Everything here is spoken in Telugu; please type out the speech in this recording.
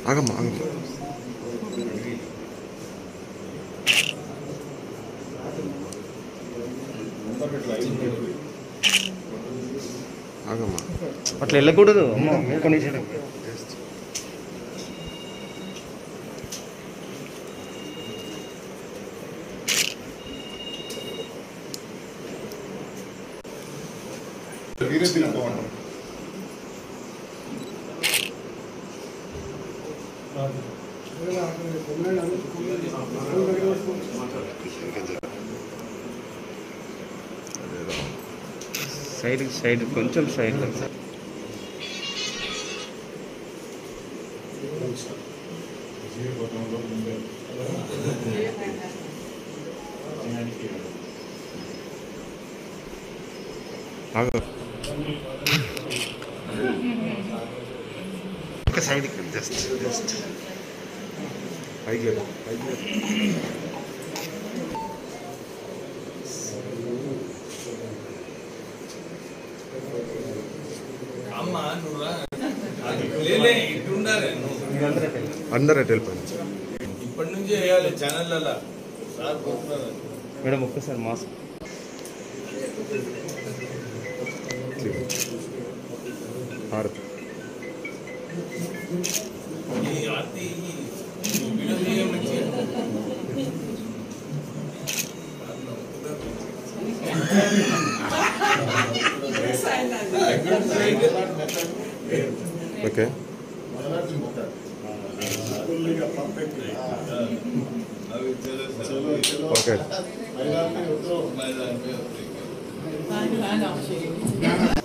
ఆగమ్మా ఆగమ్మా ఆగమ్మా అట్లా వెళ్ళకూడదు అమ్మ కొన్ని మీరే తిరిగిపోమంటారు సైడ్ సైడ్ కొంచెం సైడ్ ఆగు ఒక సైడ్కి జస్ట్ జస్ట్ పైకి లేదు పైకి లేదు అమ్మా నువ్వురా లేలే ఇటు ఉండాలి నువ్వు అందరూ అటు వెళ్ళిపోయింది ఇప్పటి నుంచి వేయాలి ఛానళ్ళ సార్ పోతున్నారు మేడం ఒక్కసారి మాస్క్ హారతి ఈ ఆర్తి ఈ వీడియో తీయ మంచిగా ఓకే అవి చలో okay sir Nein, nein, auch schön.